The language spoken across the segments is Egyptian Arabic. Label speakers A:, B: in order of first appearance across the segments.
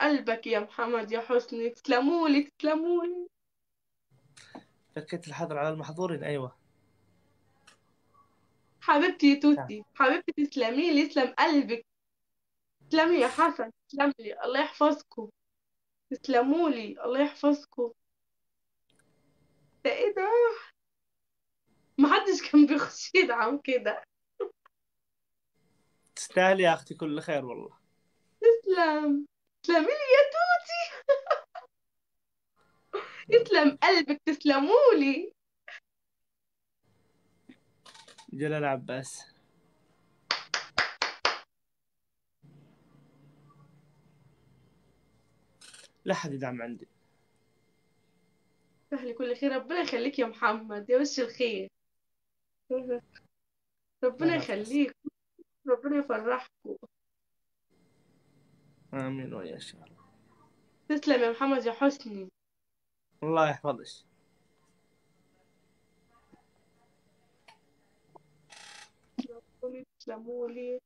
A: قلبك يا محمد يا حسني تسلمولي تسلمولي
B: فكيت الحظر على المحظورين ايوه
A: حبيبتي يا توتي حبيبتي تسلمي لي يسلم قلبك تسلمي يا حسن تسلم لي الله يحفظكم تسلموا لي الله يحفظكم ده ايه ده محدش كان بيخش يدعم كده
B: تستاهلي يا اختي كل خير والله
A: تسلم تسلمي لي يا توتي يسلم قلبك تسلموا لي
B: جلال عباس لا حد يدعم عندي
A: سهل كل خير ربنا يخليك يا محمد يا وش الخير ربنا
B: لا.
A: يخليك ربنا يفرحكم
B: امين ويا ان شاء الله
A: تسلم يا محمد يا حسني
B: الله يحفظك
A: تسلموا لي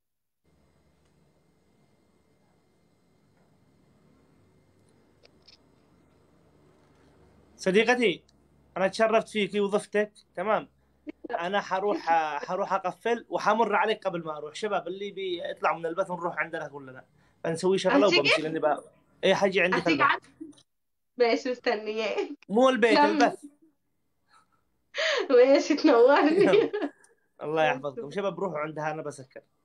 B: صديقتي انا تشرفت فيكي وضفتك تمام انا حروح حروح اقفل وحمر عليك قبل ما اروح شباب اللي بيطلعوا من البث ونروح عندنا كلنا فنسوي شغله
A: هتيجي؟
B: وبمشي لاني بقى اي حاجه عندي في
A: هتيجي
B: البث
A: عند ماشي مستنياك
B: مو البيت
A: لما-
B: البث
A: ماشي تنورني
B: الله يحفظكم شباب روحوا عندها انا بسكر